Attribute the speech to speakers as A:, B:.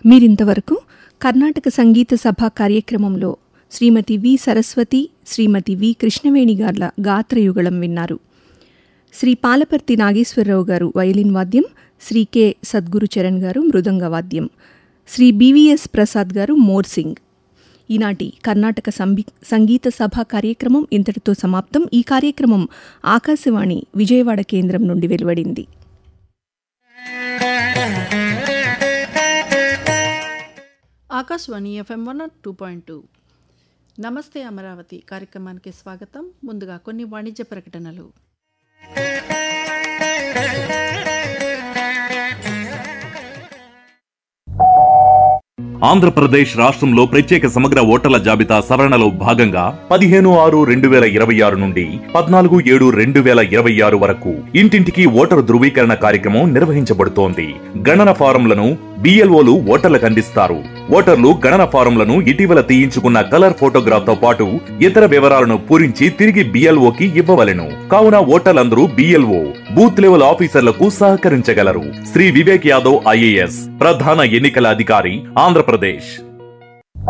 A: మీరింతవరకు కర్ణాటక సంగీత సభ కార్యక్రమంలో శ్రీమతి వి సరస్వతి శ్రీమతి వి కృష్ణవేణి గార్ల గాత్రయుగళం విన్నారు శ్రీ పాలపర్తి నాగేశ్వరరావు గారు వయలిన్ వాద్యం శ్రీ కె సద్గురు చరణ్ గారు మృదంగ వాద్యం శ్రీ బివిఎస్ ప్రసాద్ గారు మోర్సింగ్ ఈనాటి కర్ణాటక సంబి సంగీత సభ కార్యక్రమం ఇంతటితో సమాప్తం ఈ కార్యక్రమం ఆకాశవాణి విజయవాడ కేంద్రం నుండి వెలువడింది
B: Akashvani FM one two point two నమస్తే అమరావతి కార్యక్రమానికి స్వాగతం ముందుగా కొన్ని వాణిజ్య ప్రకటనలు
C: ఆంధ్రప్రదేశ్ రాష్ట్రంలో ప్రత్యేక సమగ్ర ఓటర్ల జాబితా సవరణలో భాగంగా పదిహేను ఆరు రెండు వేల ఇరవై ఆరు నుండి పద్నాలుగు ఏడు రెండు వేల ఇరవై ఆరు వరకు ఇంటింటికి ఓటరు ధృవీకరణ కార్యక్రమం నిర్వహించబడుతోంది గణన ఫారంలను బిఎల్ఓలు ఓటర్లకు అందిస్తారు ఓటర్లు గణన ఫారంలను ఇటీవల తీయించుకున్న కలర్ ఫోటోగ్రాఫ్ తో పాటు ఇతర వివరాలను పూరించి తిరిగి బిఎల్ఓకి ఇవ్వవలెను కావున ఓటర్లందరూ బిఎల్ఓ బూత్ లెవెల్ ఆఫీసర్లకు సహకరించగలరు శ్రీ వివేక్ యాదవ్ ఐఏఎస్ ప్రధాన ఎన్నికల అధికారి ఆంధ్రప్రదేశ్